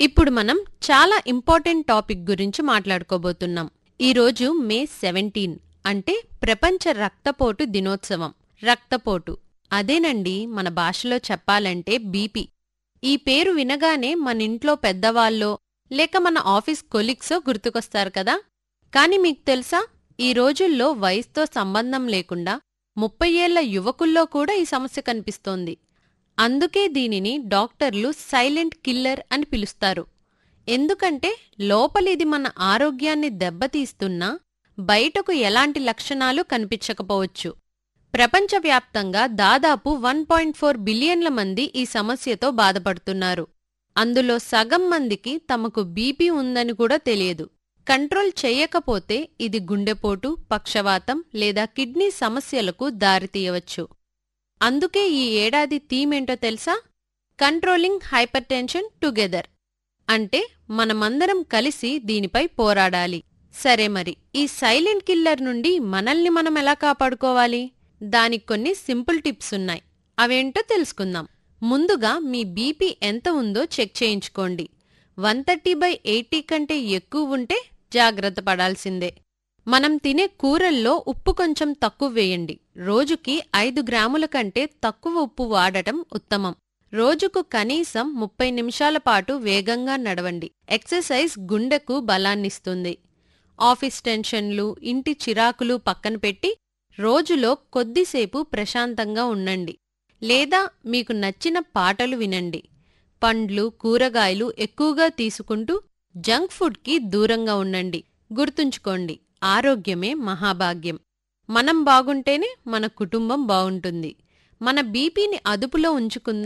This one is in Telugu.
ఇప్పుడు మనం చాలా ఇంపార్టెంట్ టాపిక్ గురించి మాట్లాడుకోబోతున్నాం ఈరోజు మే సెవెంటీన్ అంటే ప్రపంచ రక్తపోటు దినోత్సవం రక్తపోటు అదేనండి మన భాషలో చెప్పాలంటే బీపీ ఈ పేరు వినగానే మన ఇంట్లో పెద్దవాళ్ళో లేక మన ఆఫీస్ కొలీగ్సో గుర్తుకొస్తారు కదా కాని మీకు తెలుసా ఈ రోజుల్లో వయసుతో సంబంధం లేకుండా ముప్పై ఏళ్ల యువకుల్లో కూడా ఈ సమస్య కనిపిస్తోంది అందుకే దీనిని డాక్టర్లు సైలెంట్ కిల్లర్ అని పిలుస్తారు ఎందుకంటే లోపలిది మన ఆరోగ్యాన్ని దెబ్బతీస్తున్నా బయటకు ఎలాంటి లక్షణాలు కనిపించకపోవచ్చు ప్రపంచవ్యాప్తంగా దాదాపు వన్ పాయింట్ ఫోర్ బిలియన్ల మంది ఈ సమస్యతో బాధపడుతున్నారు అందులో సగం మందికి తమకు బీపీ ఉందని కూడా తెలియదు కంట్రోల్ చేయకపోతే ఇది గుండెపోటు పక్షవాతం లేదా కిడ్నీ సమస్యలకు దారితీయవచ్చు అందుకే ఈ ఏడాది థీమ్ ఏంటో తెలుసా కంట్రోలింగ్ హైపర్ టెన్షన్ టుగెదర్ అంటే మనమందరం కలిసి దీనిపై పోరాడాలి సరే మరి ఈ సైలెంట్ కిల్లర్ నుండి మనల్ని మనం ఎలా కాపాడుకోవాలి దానికి కొన్ని సింపుల్ టిప్స్ ఉన్నాయి అవేంటో తెలుసుకుందాం ముందుగా మీ బీపీ ఎంత ఉందో చెక్ చేయించుకోండి వన్ థర్టీ బై ఎయిటీ కంటే ఎక్కువ ఉంటే జాగ్రత్త పడాల్సిందే మనం తినే కూరల్లో ఉప్పు కొంచెం తక్కువ వేయండి రోజుకి ఐదు గ్రాముల కంటే తక్కువ ఉప్పు వాడటం ఉత్తమం రోజుకు కనీసం ముప్పై నిమిషాల పాటు వేగంగా నడవండి ఎక్సర్సైజ్ గుండెకు బలాన్నిస్తుంది ఆఫీస్ టెన్షన్లు ఇంటి చిరాకులు పక్కన పెట్టి రోజులో కొద్దిసేపు ప్రశాంతంగా ఉండండి లేదా మీకు నచ్చిన పాటలు వినండి పండ్లు కూరగాయలు ఎక్కువగా తీసుకుంటూ జంక్ ఫుడ్కి దూరంగా ఉండండి గుర్తుంచుకోండి ఆరోగ్యమే మహాభాగ్యం మనం బాగుంటేనే మన కుటుంబం బాగుంటుంది మన బీపీని అదుపులో ఉంచుకుందాం